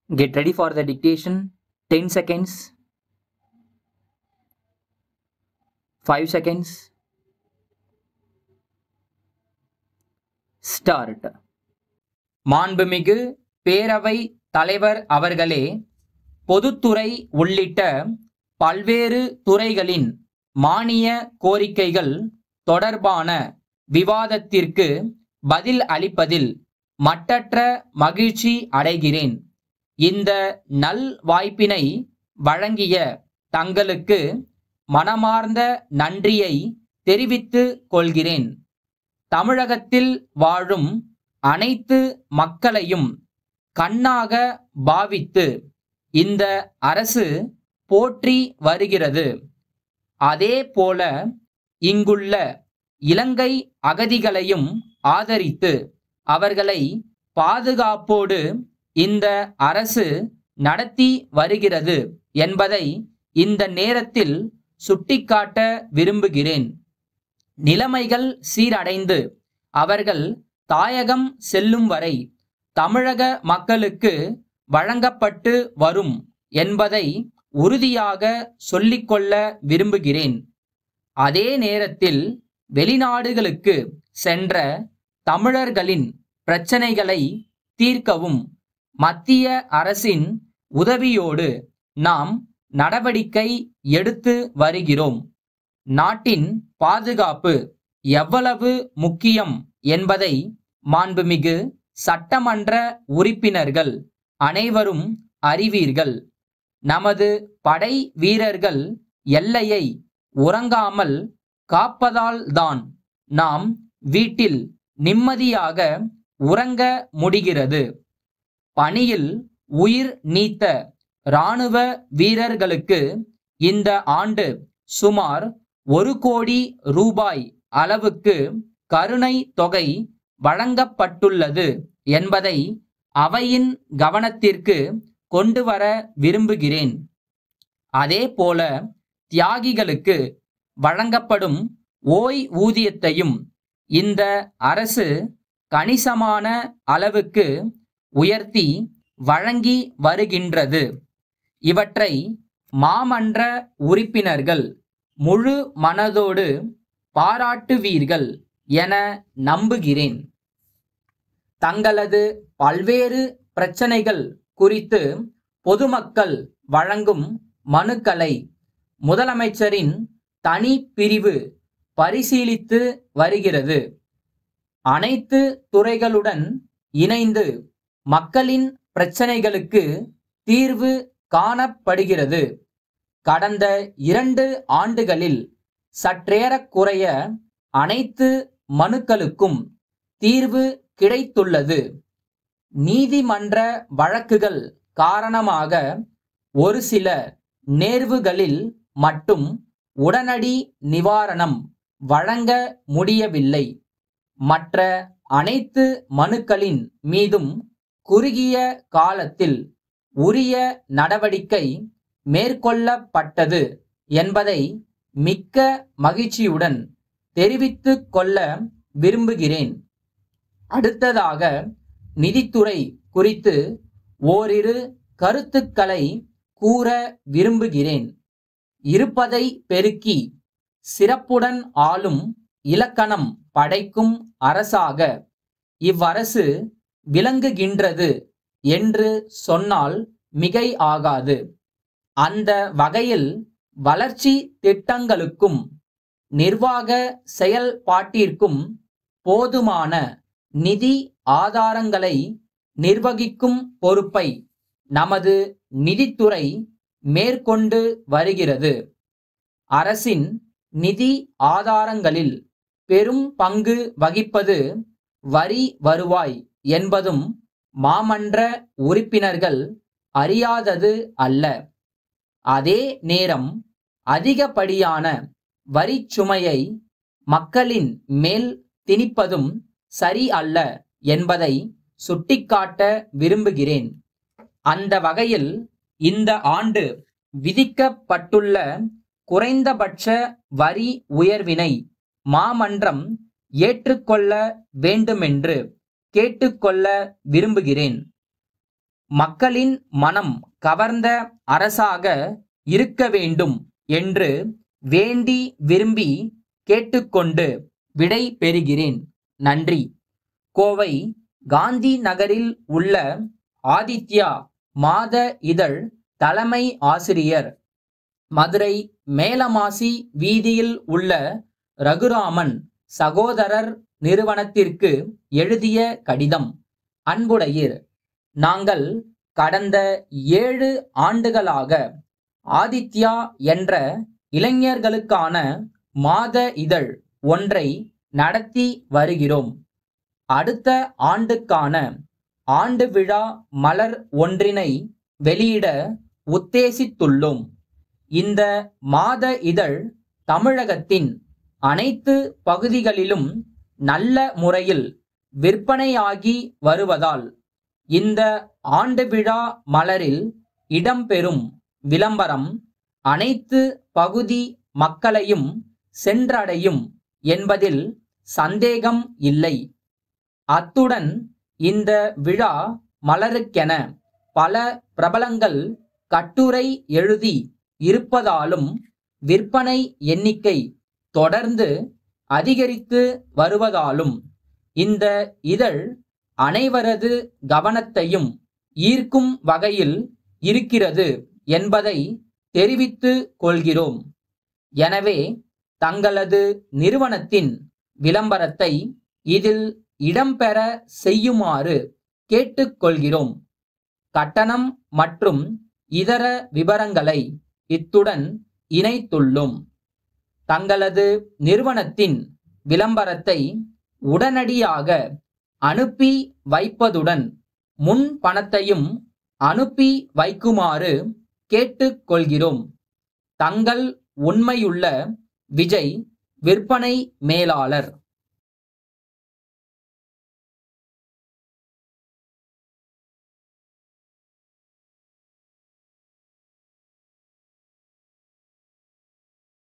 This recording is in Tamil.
Get ready for the dictation. 10 seconds. 5 seconds. Start. மாண்புமிகு பேரவை தலைவர் அவர்களே பொதுத்துறை உள்ளிட்ட பல்வேறு துறைகளின் மானிய கோரிக்கைகள் தொடர்பான விவாதத்திற்கு பதில் அளிப்பதில் மட்டற்ற மகிழ்ச்சி அடைகிறேன் இந்த நல் வாய்ப்பினை வழங்கிய தங்களுக்கு மனமார்ந்த நன்றியை தெரிவித்துக் கொள்கிறேன் தமிழகத்தில் வாழும் அனைத்து மக்களையும் கண்ணாக பாவித்து இந்த அரசு போற்றி வருகிறது அதே போல இங்குள்ள இலங்கை அகதிகளையும் ஆதரித்து அவர்களை பாதுகாப்போடு இந்த அரசு நடத்தி வருகிறது என்பதை இந்த நேரத்தில் சுட்டிக்காட்ட விரும்புகிறேன் நிலைமைகள் சீரடைந்து அவர்கள் தாயகம் செல்லும் வரை தமிழக மக்களுக்கு வழங்கப்பட்டு வரும் என்பதை உறுதியாக சொல்லிக்கொள்ள விரும்புகிறேன் அதே நேரத்தில் வெளிநாடுகளுக்கு சென்ற தமிழர்களின் பிரச்சனைகளை தீர்க்கவும் மத்திய அரசின் உதவியோடு நாம் நடவடிக்கை எடுத்து வருகிறோம் நாட்டின் பாதுகாப்பு எவ்வளவு முக்கியம் என்பதை மாண்புமிகு சட்டமன்ற உறுப்பினர்கள் அனைவரும் அறிவீர்கள் நமது படை வீரர்கள் எல்லையை உறங்காமல் காப்பதால்தான் நாம் வீட்டில் நிம்மதியாக உறங்க முடிகிறது பணியில் உயிர் நீத்த இராணுவ வீரர்களுக்கு இந்த ஆண்டு சுமார் ஒரு கோடி ரூபாய் அளவுக்கு கருணை தொகை வழங்கப்பட்டுள்ளது என்பதை அவையின் கவனத்திற்கு கொண்டு வர விரும்புகிறேன் அதே போல தியாகிகளுக்கு வழங்கப்படும் ஓய்வூதியத்தையும் இந்த அரசு கணிசமான அளவுக்கு உயர்த்தி வழங்கி வருகின்றது இவற்றை மாமன்ற உறுப்பினர்கள் முழு மனதோடு பாராட்டுவீர்கள் என நம்புகிறேன் தங்களது பல்வேறு பிரச்சனைகள் குறித்து பொதுமக்கள் வழங்கும் மனுக்களை முதலமைச்சரின் தனி பிரிவு பரிசீலித்து வருகிறது அனைத்து துறைகளுடன் இணைந்து மக்களின் பிரச்சனைகளுக்கு தீர்வு காணப்படுகிறது கடந்த இரண்டு ஆண்டுகளில் சற்றேறக்குறைய அனைத்து மனுக்களுக்கும் தீர்வு கிடைத்துள்ளது நீதிமன்ற வழக்குகள் காரணமாக ஒரு சில நேர்வுகளில் மட்டும் உடனடி நிவாரணம் வழங்க முடியவில்லை மற்ற அனைத்து மனுக்களின் மீதும் குறுகிய காலத்தில் உரிய நடவடிக்கை மேற்கொள்ளப்பட்டது என்பதை மிக்க மகிழ்ச்சியுடன் தெரிவித்துக் கொள்ள விரும்புகிறேன் அடுத்ததாக நிதித்துறை குறித்து ஓரிரு கருத்துக்களை கூற விரும்புகிறேன் இருப்பதை பெருக்கி சிறப்புடன் ஆளும் இலக்கணம் படைக்கும் அரசாக இவ்வரசு விளங்குகின்றது என்று சொன்னால் மிகை ஆகாது அந்த வகையில் வளர்ச்சி திட்டங்களுக்கும் நிர்வாக செயல்பாட்டிற்கும் போதுமான நிதி ஆதாரங்களை நிர்வகிக்கும் பொறுப்பை நமது நிதித்துறை மேற்கொண்டு வருகிறது அரசின் நிதி ஆதாரங்களில் பெரும் பங்கு வகிப்பது வரி வருவாய் என்பதும் மாமன்ற உறுப்பினர்கள் அறியாதது அல்ல அதே நேரம் அதிகப்படியான வரிச் சுமையை மக்களின் மேல் திணிப்பதும் சரி அல்ல என்பதை சுட்டிக்காட்ட விரும்புகிறேன் அந்த வகையில் இந்த ஆண்டு விதிக்கப்பட்டுள்ள குறைந்தபட்ச வரி உயர்வினை மாமன்றம் ஏற்றுக்கொள்ள வேண்டுமென்று கேட்டுக்கொள்ள விரும்புகிறேன் மக்களின் மனம் கவர்ந்த அரசாக இருக்க வேண்டும் என்று வேண்டி விரும்பி கேட்டுக்கொண்டு விடை பெறுகிறேன் நன்றி கோவை காந்தி நகரில் உள்ள ஆதித்யா மாத இதழ் தலைமை ஆசிரியர் மதுரை மேலமாசி வீதியில் உள்ள ரகுராமன் சகோதரர் நிறுவனத்திற்கு எழுதிய கடிதம் அன்புடையீர் நாங்கள் கடந்த ஏழு ஆண்டுகளாக ஆதித்யா என்ற இளைஞர்களுக்கான மாத இதழ் ஒன்றை நடத்தி வருகிறோம் அடுத்த ஆண்டுக்கான ஆண்டு விழா மலர் ஒன்றினை வெளியிட உத்தேசித்துள்ளோம் இந்த மாத இதழ் தமிழகத்தின் அனைத்து பகுதிகளிலும் நல்ல முறையில் விற்பனையாகி வருவதால் இந்த ஆண்டு விழா மலரில் இடம்பெறும் விளம்பரம் அனைத்து பகுதி மக்களையும் சென்றடையும் என்பதில் சந்தேகம் இல்லை அத்துடன் இந்த விழா மலருக்கென பல பிரபலங்கள் கட்டுரை எழுதி இருப்பதாலும் விற்பனை எண்ணிக்கை தொடர்ந்து அதிகரித்து வருவதாலும் இந்த இதழ் அனைவரது கவனத்தையும் ஈர்க்கும் வகையில் இருக்கிறது என்பதை தெரிவித்து கொள்கிறோம் எனவே தங்களது நிறுவனத்தின் விளம்பரத்தை இதில் இடம்பெற செய்யுமாறு கேட்டுக்கொள்கிறோம் கட்டணம் மற்றும் இதர விவரங்களை இத்துடன் இணைத்துள்ளோம் தங்களது நிறுவனத்தின் விளம்பரத்தை உடனடியாக அனுப்பி வைப்பதுடன் முன் பணத்தையும் அனுப்பி வைக்குமாறு கேட்டுக்கொள்கிறோம் தங்கள் உண்மையுள்ள விஜய் விற்பனை மேலாளர்